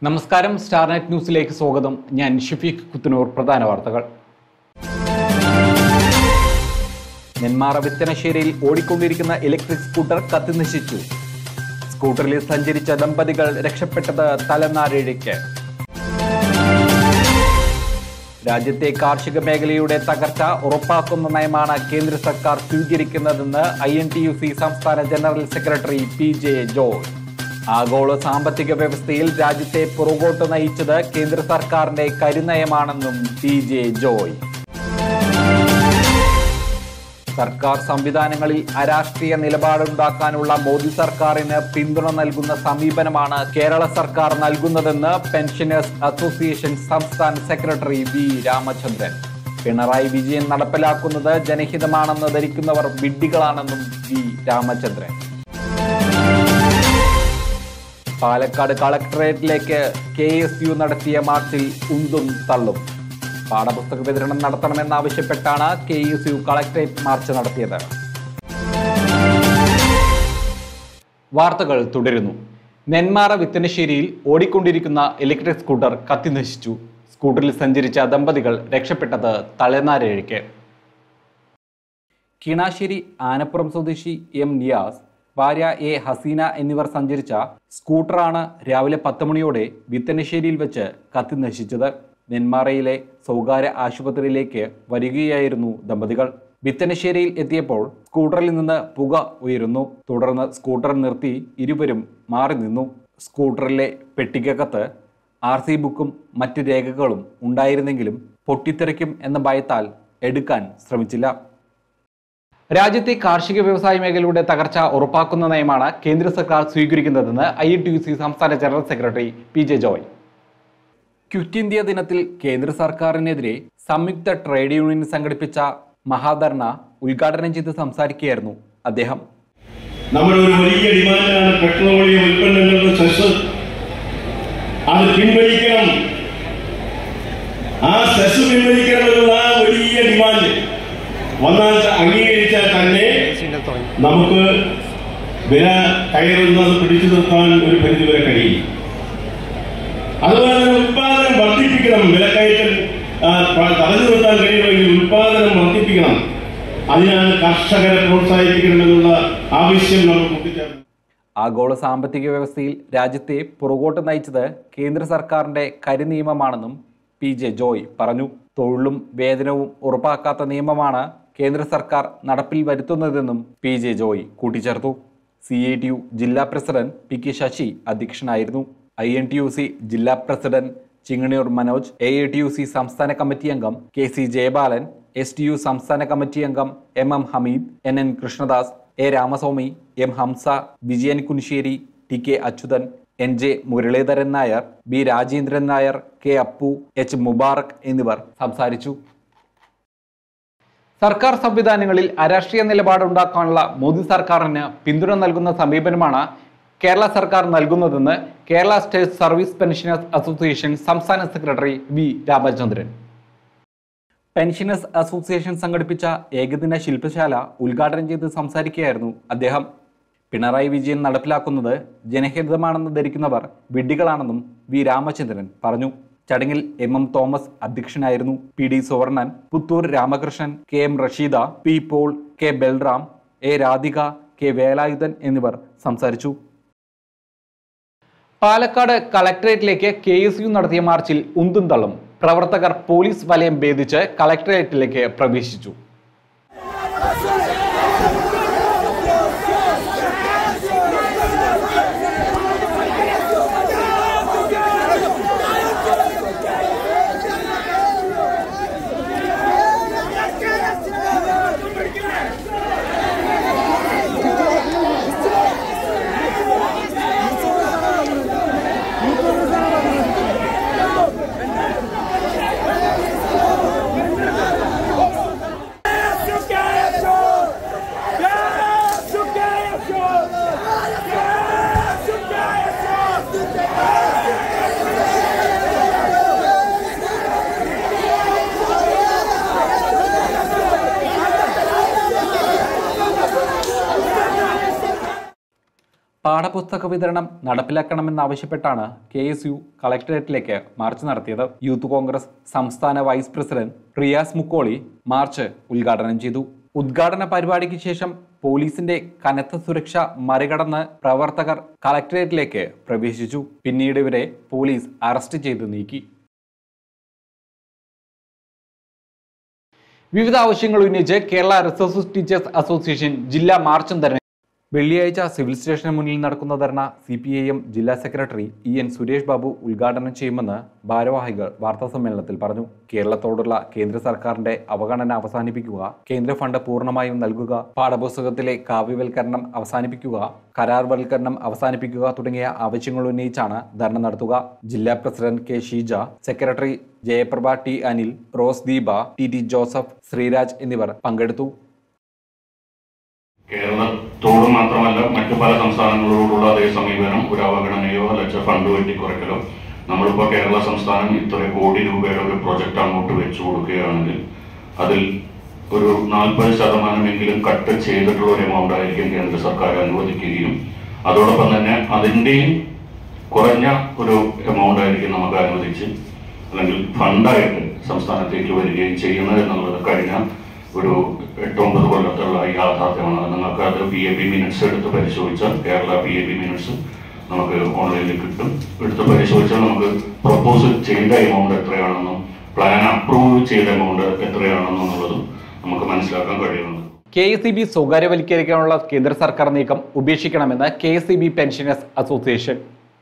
നമസ്കാരം സ്റ്റാർനെറ്റ് ന്യൂസിലേക്ക് സ്വാഗതം ഞാൻ ഷിഫീഖ് കുത്തനൂർ പ്രധാന വാർത്തകൾ നെന്മാറ വിത്തനശ്ശേരിയിൽ ഓടിക്കൊണ്ടിരിക്കുന്ന ഇലക്ട്രിക് സ്കൂട്ടർ കത്തിനശിച്ചു സ്കൂട്ടറിൽ സഞ്ചരിച്ച ദമ്പതികൾ രക്ഷപ്പെട്ടത് തലനാരിഴയ്ക്ക് രാജ്യത്തെ കാർഷിക മേഖലയുടെ തകർച്ച ഉറപ്പാക്കുന്ന നയമാണ് കേന്ദ്ര സർക്കാർ സ്വീകരിക്കുന്നതെന്ന് I N T U C സംസ്ഥാന general secretary P J Joy ആഗോള സാമ്പത്തിക വ്യവസ്ഥയിൽ രാജ്യത്തെ പുറകോട്ട് നയിച്ചത് കേന്ദ്ര സർക്കാരിന്റെ കരുനയമാണെന്നും പി ജെ ജോയ് സർക്കാർ സംവിധാനങ്ങളിൽ അരാഷ്ട്രീയ നിലപാടുണ്ടാക്കാനുള്ള മോദി സർക്കാരിന് പിന്തുണ നൽകുന്ന സമീപനമാണ് കേരള സർക്കാർ നൽകുന്നതെന്ന് പെൻഷനേഴ്സ് അസോസിയേഷൻ സംസ്ഥാന സെക്രട്ടറി വി രാമചന്ദ്രൻ പിണറായി വിജയൻ നടപ്പിലാക്കുന്നത് ജനഹിതമാണെന്ന് ധരിക്കുന്നവർ വിഡ്ഢികളാണെന്നും വി രാമചന്ദ്രൻ പാലക്കാട് കളക്ടറേറ്റിലേക്ക് കെ എസ് യു നടത്തിയ മാർച്ചിൽ ഉന്തും തള്ളും പാഠപുസ്തക വിതരണം നടത്തണമെന്നാവശ്യപ്പെട്ടാണ് K S U collectorate march നടത്തിയത് വാർത്തകൾ തുടരുന്നു നെന്മാറ വിത്തനശ്ശേരിയിൽ ഓടിക്കൊണ്ടിരിക്കുന്ന ഇലക്ട്രിക് സ്കൂട്ടർ കത്തിനശിച്ചു സ്കൂട്ടറിൽ സഞ്ചരിച്ച ദമ്പതികൾ രക്ഷപ്പെട്ടത് തലനാരഴയ്ക്ക് കിണാശ്ശേരി ആനപ്പുറം സ്വദേശി എം നിയാസ് ഭാര്യ എ ഹസീന എന്നിവർ സഞ്ചരിച്ച സ്കൂട്ടറാണ് രാവിലെ പത്ത് മണിയോടെ വിത്തനശ്ശേരിയിൽ വെച്ച് കത്തിനശിച്ചത് നെന്മാറയിലെ സ്വകാര്യ ആശുപത്രിയിലേക്ക് വരികയായിരുന്നു ദമ്പതികൾ വിത്തനശ്ശേരിയിൽ എത്തിയപ്പോൾ സ്കൂട്ടറിൽ നിന്ന് പുക ഉയരുന്നു തുടർന്ന് സ്കൂട്ടർ നിർത്തി ഇരുവരും മാറി നിന്നു സ്കൂട്ടറിലെ പെട്ടിക്കകത്ത് ആർ സി ബുക്കും മറ്റ് രേഖകളും ഉണ്ടായിരുന്നെങ്കിലും പൊട്ടിത്തെറിക്കും എന്ന ഭയത്താൽ എടുക്കാൻ ശ്രമിച്ചില്ല രാജ്യത്തെ കാർഷിക വ്യവസായ മേഖലയുടെ തകർച്ച ഉറപ്പാക്കുന്ന നയമാണ് കേന്ദ്ര സർക്കാർ സ്വീകരിക്കുന്നതെന്ന് ഐ ടി യു സി സംസ്ഥാന general secretary P J Joy quit India ദിനത്തിൽ കേന്ദ്ര സർക്കാരിനെതിരെ സംയുക്ത ട്രേഡ് യൂണിയൻ സംഘടിപ്പിച്ച മഹാധർണ ഉദ്ഘാടനം ചെയ്ത് സംസാരിക്കുകയായിരുന്നു അദ്ദേഹം നമ്മുടെ ഒരു വലിയ ഡിമാൻഡാണ് പെട്രോളിയം ഉൽപ്പന്നങ്ങളുടെ സെസ് അത് പിൻവലിക്കണം ആ സെസ് പിൻവലിക്കണം എന്നുള്ള ആ വലിയ ഡിമാൻഡ് വന്നാൽ അംഗീകരിച്ചാൽ തന്നെ നമുക്ക് വില കയറുന്നത് പിടിച്ചു നിർത്താൻ ഒരു പരിധിവരെ കഴിയും അതുപോലെ തന്നെ ഉത്പാദനം വർദ്ധിപ്പിക്കണം വിലക്കയറ്റം ആ, പ- തടഞ്ഞു നിർത്താൻ കഴിയുമെങ്കിൽ ഉത്പാദനം വർദ്ധിപ്പിക്കണം അതിനാണ് കർഷകരെ പ്രോത്സാഹിപ്പിക്കണമെന്നുള്ള ആവശ്യം നമ്മൾ കൂട്ടിച്ചേർന്നു ആഗോള സാമ്പത്തിക വ്യവസ്ഥയിൽ രാജ്യത്തെ പുറകോട്ട് നയിച്ചത് കേന്ദ്ര സർക്കാരിന്റെ കരിനിയമമാണെന്നും പി ജെ ജോയ് പറഞ്ഞു തൊഴിലും വേതനവും ഉറപ്പാക്കാത്ത നിയമമാണ് കേന്ദ്ര സർക്കാർ നടപ്പിൽ വരുത്തുന്നതെന്നും പി ജെ ജോയ് കൂട്ടിച്ചേർത്തു സി ഐ ടി യു ജില്ലാ പ്രസിഡന്റ് പി കെ ശശി അധ്യക്ഷനായിരുന്നു I N T U C ജില്ലാ president Chinganiyur Manoj A I T U C സംസ്ഥാന കമ്മിറ്റി അംഗം K C Jayabalan S T U സംസ്ഥാന കമ്മിറ്റി അംഗം M M Hameed N N Krishnadas A Ramaswamy M Hamza Vijayan Kunissery T K Achuthan N J Muraleedharan Nair B Rajendran Nair K Appu H Mubarak എന്നിവർ സംസാരിച്ചു സർക്കാർ സംവിധാനങ്ങളിൽ അരാഷ്ട്രീയ നിലപാടുണ്ടാക്കാനുള്ള മോദി സർക്കാരിന് പിന്തുണ നൽകുന്ന സമീപനമാണ് കേരള സർക്കാർ നൽകുന്നതെന്ന് Kerala state service pensioners association സംസ്ഥാന secretary V Ramachandran pensioners association സംഘടിപ്പിച്ച ഏകദിന ശില്പശാല ഉദ്ഘാടനം ചെയ്ത് സംസാരിക്കുകയായിരുന്നു അദ്ദേഹം പിണറായി വിജയൻ നടപ്പിലാക്കുന്നത് ജനഹിതമാണെന്ന് ധരിക്കുന്നവർ വിഡ്ഢികളാണെന്നും വി രാമചന്ദ്രൻ പറഞ്ഞു ചടങ്ങിൽ എം എം തോമസ് അധ്യക്ഷനായിരുന്നു P D Suvarnan Puthur Ramakrishnan K M Rasheeda P Paul K Balram A Radhika K Velayudhan എന്നിവർ സംസാരിച്ചു പാലക്കാട് കളക്ടറേറ്റിലേക്ക് കെ എസ് യു നടത്തിയ മാർച്ചിൽ ഉന്തും തള്ളും പ്രവർത്തകർ പോലീസ് വലയം ഭേദിച്ച് കളക്ടറേറ്റിലേക്ക് പ്രവേശിച്ചു പാഠപുസ്തക വിതരണം നടപ്പിലാക്കണമെന്നാവശ്യപ്പെട്ടാണ് കെ എസ് യു കളക്ടറേറ്റിലേക്ക് മാർച്ച് നടത്തിയത് യൂത്ത് കോൺഗ്രസ് സംസ്ഥാന vice president Riyas Mukkoli march ഉദ്ഘാടനം ചെയ്തു ഉദ്ഘാടന പരിപാടിക്ക് ശേഷം പോലീസിന്റെ കനത്ത സുരക്ഷ മറികടന്ന് പ്രവർത്തകർ കളക്ടറേറ്റിലേക്ക് പ്രവേശിച്ചു പിന്നീട് ഇവരെ പോലീസ് അറസ്റ്റ് ചെയ്ത് നീക്കി വിവിധ ആവശ്യങ്ങൾ ഉന്നയിച്ച് കേരള റിസോഴ്സ് ടീച്ചേഴ്സ് അസോസിയേഷൻ ജില്ലാ മാർച്ചും ധർണ വെള്ളിയാഴ്ച സിവിൽ സ്റ്റേഷന് മുന്നിൽ നടക്കുന്ന dharna C P I M ജില്ലാ secretary E N Suresh Babu ഉദ്ഘാടനം ചെയ്യുമെന്ന് ഭാരവാഹികൾ വാർത്താസമ്മേളനത്തിൽ പറഞ്ഞു കേരളത്തോടുള്ള കേന്ദ്ര സർക്കാരിന്റെ അവഗണന അവസാനിപ്പിക്കുക കേന്ദ്ര ഫണ്ട് പൂർണ്ണമായും നൽകുക പാഠപുസ്തകത്തിലെ കാവ്യവൽക്കരണം അവസാനിപ്പിക്കുക കരാർവൽക്കരണം അവസാനിപ്പിക്കുക തുടങ്ങിയ ആവശ്യങ്ങൾ ഉന്നയിച്ചാണ് ധർണ നടത്തുക ജില്ലാ president K Sheeja secretary Jayaprabha T Anil Rose Deepa T T Joseph Sreeraj എന്നിവർ പങ്കെടുത്തു കേരളത്തോട് മാത്രമല്ല മറ്റു പല സംസ്ഥാനങ്ങളോടുള്ള അതേ സമീപനം ഒരു അവഗണനയോ ലക്ഷ ഫണ്ട് വെട്ടിക്കുറയ്ക്കലോ നമ്മളിപ്പോൾ കേരള സംസ്ഥാനം ഇത്ര കോടി രൂപയുടെ ഒരു പ്രൊജക്ട് അങ്ങോട്ട് വെച്ചു കൊടുക്കുകയാണെങ്കിൽ അതിൽ ഒരു നാൽപ്പത് ശതമാനമെങ്കിലും കട്ട് ചെയ്തിട്ടുള്ള ഒരു എമൗണ്ട് ആയിരിക്കും കേന്ദ്ര സർക്കാർ അനുവദിക്കുകയും അതോടൊപ്പം തന്നെ അതിൻ്റെയും കുറഞ്ഞ ഒരു എമൗണ്ട് ആയിരിക്കും നമുക്ക് അനുവദിച്ച് അല്ലെങ്കിൽ ഫണ്ടായിട്ട് സംസ്ഥാനത്തേക്ക് വരികയും ചെയ്യുന്നത് എന്നുള്ളത് കഴിഞ്ഞ ഒരു എട്ടൊമ്പത് കൊല്ലത്തുള്ള യാഥാർത്ഥ്യമാണ് നിങ്ങൾക്ക് അത് പി എ പി മിനിറ്റ്സ് എടുത്ത് പരിശോധിച്ചാൽ Kerala P A P minutes നമുക്ക് ഓൺലൈനിൽ കിട്ടും എടുത്ത് പരിശോധിച്ചാൽ നമുക്ക് പ്രപ്പോസ് ചെയ്ത എമൗണ്ട് എത്രയാണെന്നും പ്ലാൻ അപ്രൂവ് ചെയ്ത എമൗണ്ട് എത്രയാണെന്നുള്ളതും നമുക്ക് മനസ്സിലാക്കാൻ കഴിയുന്നുണ്ട് കെ എസ് ഇ ബി സ്വകാര്യവൽക്കരിക്കാനുള്ള കേന്ദ്ര സർക്കാർ നീക്കം ഉപേക്ഷിക്കണമെന്ന് K S E B pensioners association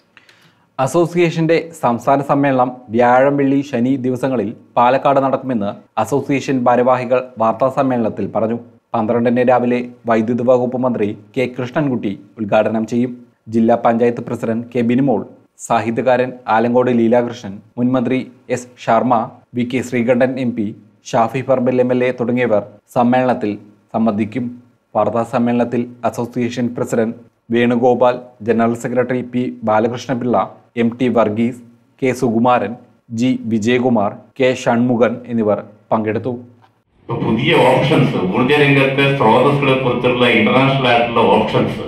അസോസിയേഷന്റെ സംസ്ഥാന സമ്മേളനം വ്യാഴം വെള്ളി ശനി ദിവസങ്ങളിൽ പാലക്കാട് നടക്കുമെന്ന് അസോസിയേഷൻ ഭാരവാഹികൾ വാർത്താ സമ്മേളനത്തിൽ പറഞ്ഞു പന്ത്രണ്ടിന് രാവിലെ വൈദ്യുതി വകുപ്പ് മന്ത്രി കെ കൃഷ്ണൻകുട്ടി ഉദ്ഘാടനം ചെയ്യും ജില്ലാ പഞ്ചായത്ത് പ്രസിഡന്റ് കെ ബിനിമോൾ സാഹിത്യകാരൻ ആലങ്കോട് ലീലാകൃഷ്ണൻ മുൻമന്ത്രി S Sharma V K Sreekandan M P Shafi Parambil M L A തുടങ്ങിയവർ സമ്മേളനത്തിൽ സംബന്ധിക്കും വാർത്താ സമ്മേളനത്തിൽ association president Venugopal general secretary P Balakrishna Pillai M T Varghese K Sukumaran G Vijayakumar K Shanmukhan എന്നിവർ പങ്കെടുത്തു ഇപ്പൊ പുതിയ ഓപ്ഷൻസ് ഊർജ രംഗത്തെ സ്രോതസ്സുകളെ കുറിച്ചുള്ള ഇന്റർനാഷണൽ ആയിട്ടുള്ള ഓപ്ഷൻസ്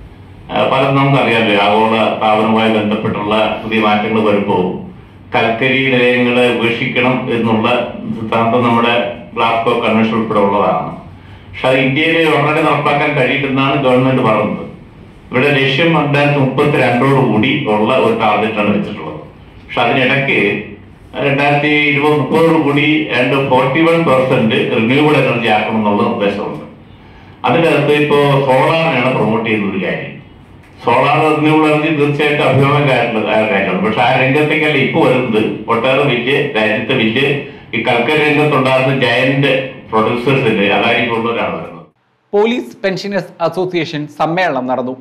പലതും നമുക്കറിയാമല്ലോ ആഗോള താപനവുമായി ബന്ധപ്പെട്ടുള്ള പുതിയ മാറ്റങ്ങൾ വരുമ്പോൾ കൽക്കരി നിലയങ്ങളെ ഉപേക്ഷിക്കണം എന്നുള്ള സിദ്ധാന്തം നമ്മുടെ ഗ്ലാസ്കോ കൺവെൻഷൻ ഉൾപ്പെടെ ഉള്ളതാണ് പക്ഷെ അത് ഇന്ത്യയിൽ ഉടനടി നടപ്പാക്കാൻ കഴിയില്ലെന്നാണ് ഗവൺമെന്റ് പറയുന്നത് ഇവിടെ ലക്ഷ്യം രണ്ടായിരത്തി മുപ്പത്തി രണ്ടോടുകൂടി ഉള്ള ഒരു ടാർഗറ്റാണ് വെച്ചിട്ടുള്ളത് പക്ഷെ അതിനിടയ്ക്ക് രണ്ടായിരത്തി ഇരുപത് മുപ്പതോടു കൂടി ഏതാണ്ട് forty one percent renewable energy ആക്കണം എന്നുള്ള നിർദ്ദേശമുണ്ട് അതിനകത്ത് ഇപ്പോ സോളാറിനെയാണ് പ്രൊമോട്ട് ചെയ്യുന്ന ഒരു കാര്യം സോളാർ റിന്യൂവബിൾ എനർജി തീർച്ചയായിട്ടും അഭിമാനകാരുള്ള കാര്യമാണ് പക്ഷെ ആ രംഗത്തേക്കല്ല ഇപ്പൊ വരുന്നത് ഒട്ടേറെ വലിയ രാജ്യത്തെ വലിയ ഈ കൽക്കരി രംഗത്തുണ്ടാകുന്ന ജയന്റ് പ്രൊഡ്യൂസേഴ്സിന്റെ അതായിരിക്കുള്ളവരാണ് വരുന്നത് പോലീസ് പെൻഷനേഴ്സ് അസോസിയേഷൻ സമ്മേളനം നടന്നു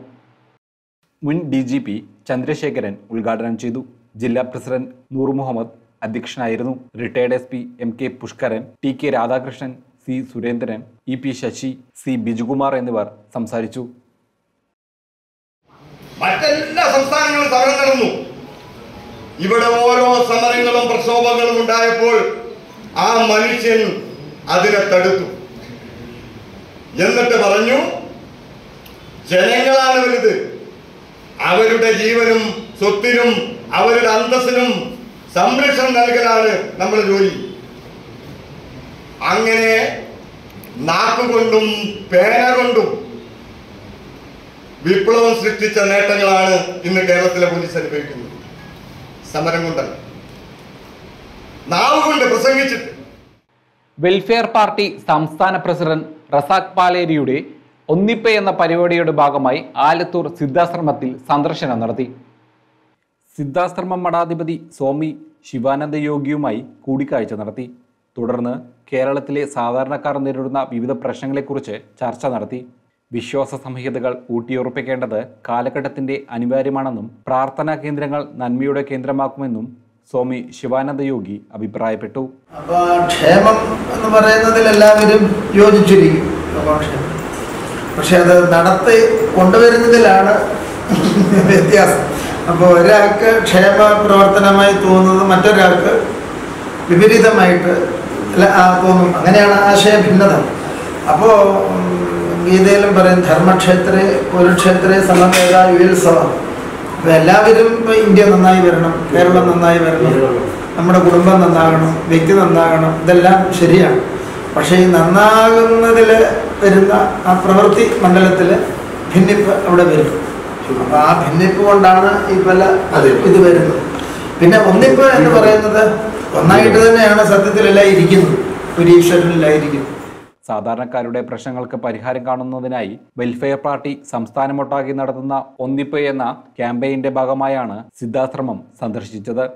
മുൻ ഡി ജി പി ചന്ദ്രശേഖരൻ ഉദ്ഘാടനം ചെയ്തു ജില്ലാ പ്രസിഡന്റ് നൂർ മുഹമ്മദ് അധ്യക്ഷനായിരുന്നു retired S P M K Pushkaran T K Radhakrishnan C Surendran E P Sasi C Bijukumar എന്നിവർ സംസാരിച്ചു മറ്റെല്ലാ സംസ്ഥാനങ്ങളും സമരം നടന്നു ഇവിടെ ഓരോ സമരങ്ങളും പ്രക്ഷോഭങ്ങളും ഉണ്ടായപ്പോൾ ആ മനുഷ്യൻ അതിനെ തടുത്തു എന്നിട്ട് പറഞ്ഞു ജനങ്ങളാണ് വലുത് അവരുടെ ജീവനും സ്വത്തിനും അവരുടെ അന്തസ്സിനും സംരക്ഷണം നൽകലാണ് നമ്മുടെ ജോലി അങ്ങനെ നാക്കുകൊണ്ടും പേന കൊണ്ടും വിപ്ലവം സൃഷ്ടിച്ച നേട്ടങ്ങളാണ് ഇന്ന് കേരളത്തിലെ പോലീസ് അനുഭവിക്കുന്നത് സമരം കൊണ്ടല്ല നാവ് കൊണ്ട് പ്രസംഗിച്ചിട്ട് വെൽഫെയർ പാർട്ടി സംസ്ഥാന പ്രസിഡന്റ് റസാഖ് പാലേരിയുടെ ഒന്നിപ്പ എന്ന പരിപാടിയുടെ ഭാഗമായി ആലത്തൂർ സിദ്ധാശ്രമത്തിൽ സന്ദർശനം നടത്തി സിദ്ധാശ്രമം മഠാധിപതി സ്വാമി ശിവാനന്ദ യോഗിയുമായി കൂടിക്കാഴ്ച നടത്തി തുടർന്ന് കേരളത്തിലെ സാധാരണക്കാർ നേരിടുന്ന വിവിധ പ്രശ്നങ്ങളെക്കുറിച്ച് ചർച്ച നടത്തി വിശ്വാസ സംഹിതകൾ ഊട്ടിയുറപ്പിക്കേണ്ടത് കാലഘട്ടത്തിന്റെ അനിവാര്യമാണെന്നും പ്രാർത്ഥനാ കേന്ദ്രങ്ങൾ നന്മയുടെ കേന്ദ്രമാക്കുമെന്നും സ്വാമി ശിവാനന്ദ യോഗി അഭിപ്രായപ്പെട്ടു അപ്പൊ ക്ഷേമം എന്ന് പറയുന്നതിൽ എല്ലാവരും യോജിച്ചിരിക്കും ലോകക്ഷേമം പക്ഷെ അത് നടത്തി കൊണ്ടുവരുന്നതിലാണ് വ്യത്യാസം അപ്പോൾ ഒരാൾക്ക് ക്ഷേമ പ്രവർത്തനമായി തോന്നുന്നത് മറ്റൊരാൾക്ക് വിപരീതമായിട്ട് അല്ല, ആ, തോന്നും അങ്ങനെയാണ് ആശയ ഭിന്നത അപ്പോൾ ഗീതയിലും പറയും ധർമ്മക്ഷേത്രേ കുരുക്ഷേത്രേ സമവേദ യുൽസവ അപ്പോൾ എല്ലാവരും ഇപ്പോൾ ഇന്ത്യ നന്നായി വരണം കേരളം നന്നായി വരണം നമ്മുടെ കുടുംബം നന്നാകണം വ്യക്തി നന്നാകണം ഇതെല്ലാം ശരിയാണ് പക്ഷേ ഈ നന്നാകുന്നതിൽ വരുന്ന ആ പ്രവൃത്തി മണ്ഡലത്തിൽ ഭിന്നിപ്പ് അവിടെ വരും അപ്പോൾ ആ ഭിന്നിപ്പ് കൊണ്ടാണ് ഈ പല ഇത് വരുന്നത് പിന്നെ ഒന്നിപ്പ് എന്ന് പറയുന്നത് ഒന്നായിട്ട് തന്നെയാണ് സത്യത്തിലെല്ലാം ഇരിക്കുന്നത് ഒരു ഈശ്വരനെല്ലാം ഇരിക്കുന്നത് സാധാരണക്കാരുടെ പ്രശ്നങ്ങൾക്ക് പരിഹാരം കാണുന്നതിനായി വെൽഫെയർ പാർട്ടി സംസ്ഥാനമൊട്ടാകെ നടത്തുന്ന ഒന്നിപ്പ് എന്ന ക്യാമ്പയിന്റെ ഭാഗമായാണ് സിദ്ധാശ്രമം സന്ദർശിച്ചത്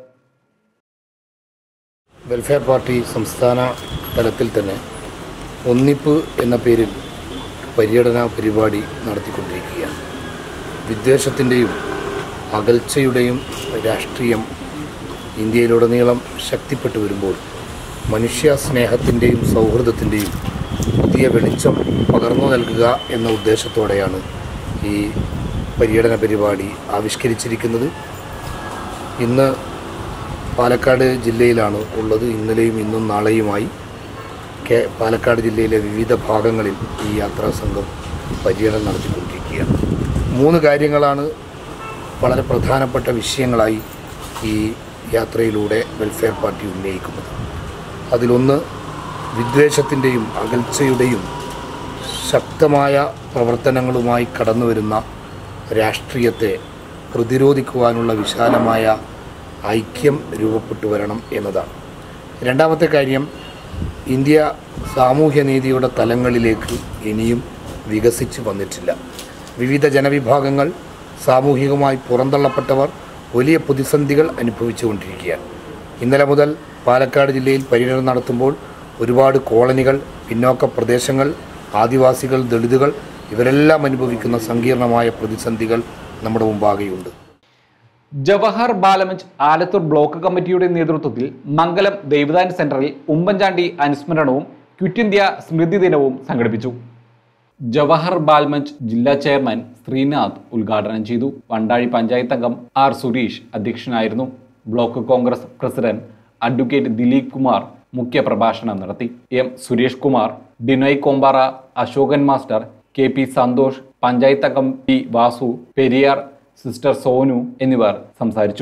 വെൽഫെയർ പാർട്ടി സംസ്ഥാന തലത്തിൽ തന്നെ ഒന്നിപ്പ് എന്ന പേരിൽ പര്യടന പരിപാടി നടത്തിക്കൊണ്ടിരിക്കുകയാണ് വിദ്വേഷത്തിൻ്റെയും അകൽച്ചയുടെയും രാഷ്ട്രീയം ഇന്ത്യയിലുടനീളം ശക്തിപ്പെട്ടു വരുമ്പോൾ മനുഷ്യ സ്നേഹത്തിൻ്റെയും സൗഹൃദത്തിൻ്റെയും പുതിയ വെളിച്ചം പകർന്നു നൽകുക എന്ന ഉദ്ദേശത്തോടെയാണ് ഈ പര്യടന പരിപാടി ആവിഷ്കരിച്ചിരിക്കുന്നത് ഇന്ന് പാലക്കാട് ജില്ലയിലാണ് ഉള്ളത് ഇന്നലെയും ഇന്നും നാളെയുമായി കെ പാലക്കാട് ജില്ലയിലെ വിവിധ ഭാഗങ്ങളിൽ ഈ യാത്രാ സംഘം പര്യടനം നടത്തിക്കൊണ്ടിരിക്കുകയാണ് മൂന്ന് കാര്യങ്ങളാണ് വളരെ പ്രധാനപ്പെട്ട വിഷയങ്ങളായി ഈ യാത്രയിലൂടെ വെൽഫെയർ പാർട്ടി ഉന്നയിക്കുന്നത് അതിലൊന്ന് വിദ്വേഷത്തിൻ്റെയും അകൽച്ചയുടെയും ശക്തമായ പ്രവർത്തനങ്ങളുമായി കടന്നു വരുന്ന രാഷ്ട്രീയത്തെ പ്രതിരോധിക്കുവാനുള്ള വിശാലമായ ഐക്യം രൂപപ്പെട്ടു വരണം എന്നതാണ് രണ്ടാമത്തെ കാര്യം ഇന്ത്യ സാമൂഹ്യനീതിയുടെ തലങ്ങളിലേക്ക് ഇനിയും വികസിച്ച് വന്നിട്ടില്ല വിവിധ ജനവിഭാഗങ്ങൾ സാമൂഹികമായി പുറന്തള്ളപ്പെട്ടവർ വലിയ പ്രതിസന്ധികൾ അനുഭവിച്ചുകൊണ്ടിരിക്കുകയാണ് ഇന്നലെ മുതൽ പാലക്കാട് ജില്ലയിൽ പര്യടനം നടത്തുമ്പോൾ ഒരുപാട് കോളനികൾ പിന്നോക്ക പ്രദേശങ്ങൾ ആദിവാസികൾ ദളിതുകൾ ഇവരെല്ലാം അനുഭവിക്കുന്ന സങ്കീർണമായ പ്രതിസന്ധികൾ നമ്മുടെ മുമ്പാകെയുണ്ട് ജവഹർ ബാലമഞ്ച് ആലത്തൂർ ബ്ലോക്ക് കമ്മിറ്റിയുടെ നേതൃത്വത്തിൽ മംഗലം ദേവദാൻ സെന്ററിൽ ഉമ്മൻചാണ്ടി അനുസ്മരണവും ക്വിറ്റ് ഇന്ത്യ സ്മൃതി ദിനവും സംഘടിപ്പിച്ചു ജവഹർ ബാൽമഞ്ച് ജില്ലാ ചെയർമാൻ ശ്രീനാഥ് ഉദ്ഘാടനം ചെയ്തു വണ്ടാഴി പഞ്ചായത്ത് അംഗം ആർ സുരേഷ് അധ്യക്ഷനായിരുന്നു block Congress president advocate Dileep Kumar മുഖ്യ പ്രഭാഷണം നടത്തി M Suresh Kumar Dinoy Kompara Ashokan master K P Santhosh panchayat അംഗം പി വാസു പെരിയാർ സിസ്റ്റർ സോനു എന്നിവർ സംസാരിച്ചു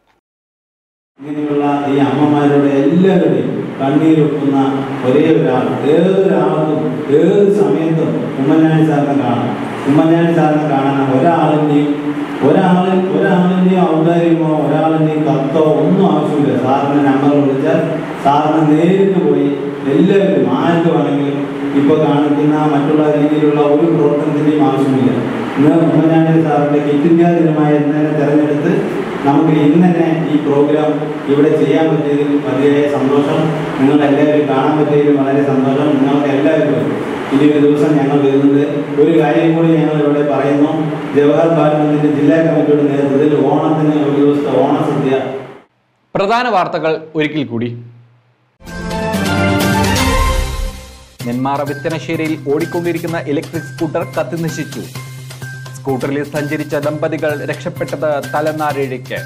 ഇങ്ങനെയുള്ള ഈ അമ്മമാരുടെ എല്ലാവരുടെയും കണ്ണീരൊക്കുന്ന ഒരേ ഒരാൾ ഏതൊരാൾക്കും ഏത് സമയത്തും ഉമ്മൻചാണ്ടി സാറിനെ കാണാം ഉമ്മൻചാണ്ടി സാറിനെ കാണാൻ ഒരാളിൻ്റെയും ഒരാളിൽ ഒരാളിൻ്റെയും ഔദാര്യമോ ഒരാളിൻ്റെയും കത്തോ ഒന്നും ആവശ്യമില്ല സാറിൻ്റെ നമ്പർ വിളിച്ചാൽ സാറിന് നേരിട്ട് പോയി എല്ലാവരും ആർക്ക് വേണമെങ്കിലും ഇപ്പോൾ കാണിക്കുന്ന മറ്റുള്ള രീതിയിലുള്ള ഒരു പ്രവർത്തനത്തിൻ്റെയും ആവശ്യമില്ല ഇന്ന് ഉമ്മൻചാണ്ടി സാറിൻ്റെ കിറ്റ് ഇന്ത്യ ദിനമായ ഇന്നലെ തിരഞ്ഞെടുത്ത് നമുക്ക് ഇന്ന് തന്നെ ഈ പ്രോഗ്രാം ഇവിടെ ചെയ്യാൻ പറ്റിയതിൽ വലിയ സന്തോഷം നിങ്ങൾ എല്ലാവരും കാണാൻ പറ്റിയതിൽ വളരെ സന്തോഷം നിങ്ങൾക്ക് എല്ലാവർക്കും ഇനി ഒരു ദിവസം ഞങ്ങൾ വരുന്നത് ഒരു കാര്യം കൂടി ഞങ്ങൾ ഇവിടെ പറയുന്നു ജവഹർ ബാലമന്ദിന്റെ ജില്ലാ കമ്മിറ്റിയുടെ നേതൃത്വത്തിൽ ഓണത്തിന് ഒരു ദിവസത്തെ ഓണസദ്യ പ്രധാന വാർത്തകൾ ഒരിക്കൽ കൂടി നെന്മാറ വിത്തനശ്ശേരിയിൽ ഓടിക്കൊണ്ടിരിക്കുന്ന ഇലക്ട്രിക് സ്കൂട്ടർ കത്തിനശിച്ചു സ്കൂട്ടറിൽ സഞ്ചരിച്ച ദമ്പതികൾ രക്ഷപ്പെട്ടത് തലനാരിഴയ്ക്ക്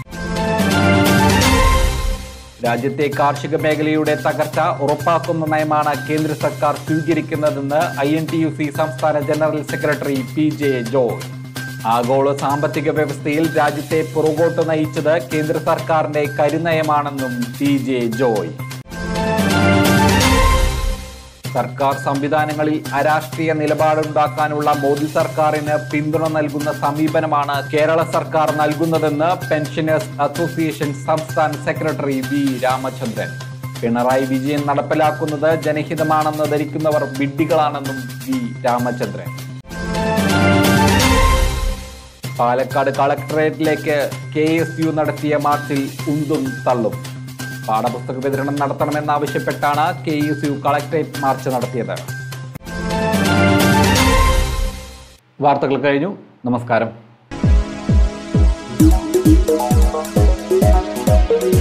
രാജ്യത്തെ കാർഷിക മേഖലയുടെ തകർച്ച ഉറപ്പാക്കുന്ന നയമാണ് കേന്ദ്ര സർക്കാർ സ്വീകരിക്കുന്നതെന്ന് I N T U C സംസ്ഥാന general secretary P J Joy ആഗോള സാമ്പത്തിക വ്യവസ്ഥയിൽ രാജ്യത്തെ പുറകോട്ട് നയിച്ചത് കേന്ദ്ര സർക്കാരിന്റെ കരുനയമാണെന്നും പി ജെ ജോയ് സർക്കാർ സംവിധാനങ്ങളിൽ അരാഷ്ട്രീയ നിലപാടുണ്ടാക്കാനുള്ള മോദി സർക്കാരിന് പിന്തുണ നൽകുന്ന സമീപനമാണ് കേരള സർക്കാർ നൽകുന്നതെന്ന് പെൻഷനേഴ്സ് അസോസിയേഷൻ സംസ്ഥാന സെക്രട്ടറി വി രാമചന്ദ്രൻ പിണറായി വിജയൻ നടപ്പിലാക്കുന്നത് ജനഹിതമാണെന്ന് ധരിക്കുന്നവർ വിഡ്ഢികളാണെന്നും വി രാമചന്ദ്രൻ പാലക്കാട് കളക്ടറേറ്റിലേക്ക് കെ എസ് യു നടത്തിയ മാർച്ചിൽ ഉന്തും തള്ളും പാഠപുസ്തക വിതരണം നടത്തണമെന്നാവശ്യപ്പെട്ടാണ് K S U collectorate march നടത്തിയത് വാർത്തകൾ കഴിഞ്ഞു നമസ്കാരം